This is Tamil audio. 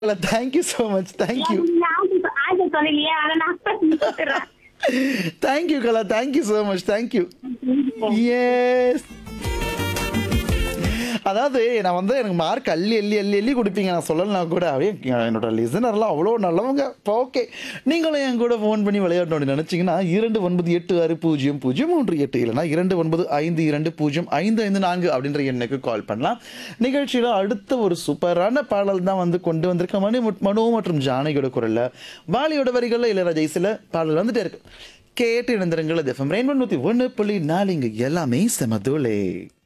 thank you so much thank you answer answer சொல்லலையே ஆனா நான் சொல்றேன் thank you Kala thank you so much thank you yes அதாவது நான் வந்து எனக்கு மார்க் அள்ளி அள்ளி அள்ளி அள்ளி கொடுப்பீங்க நான் சொல்லலாம் கூட அப்படியே என்னோட லிசனர்லாம் அவ்வளோ நல்லவங்க இப்போ ஓகே நீங்களும் என் கூட ஃபோன் பண்ணி விளையாடணும் அப்படின்னு நினச்சிங்கன்னா இரண்டு ஒன்பது எட்டு ஆறு பூஜ்ஜியம் பூஜ்ஜியம் மூன்று எட்டு இல்லைனா இரண்டு ஒன்பது ஐந்து இரண்டு பூஜ்ஜியம் ஐந்து ஐந்து நான்கு அப்படின்ற எண்ணுக்கு கால் பண்ணலாம் நிகழ்ச்சியில் அடுத்த ஒரு சூப்பரான பாடல் தான் வந்து கொண்டு வந்திருக்க மணி முட்- மனு மற்றும் ஜானகியோட குரலில் வாலியோட வரிகளில் இளையராஜா இசையில் பாடல் வந்துட்டே இருக்கு கேட்டு இணைந்திருங்கள் எஃப்எம் ரெயின்போ நூற்றி ஒன்று புள்ளி நாலு இங்கே எல்லாமே செமதுலே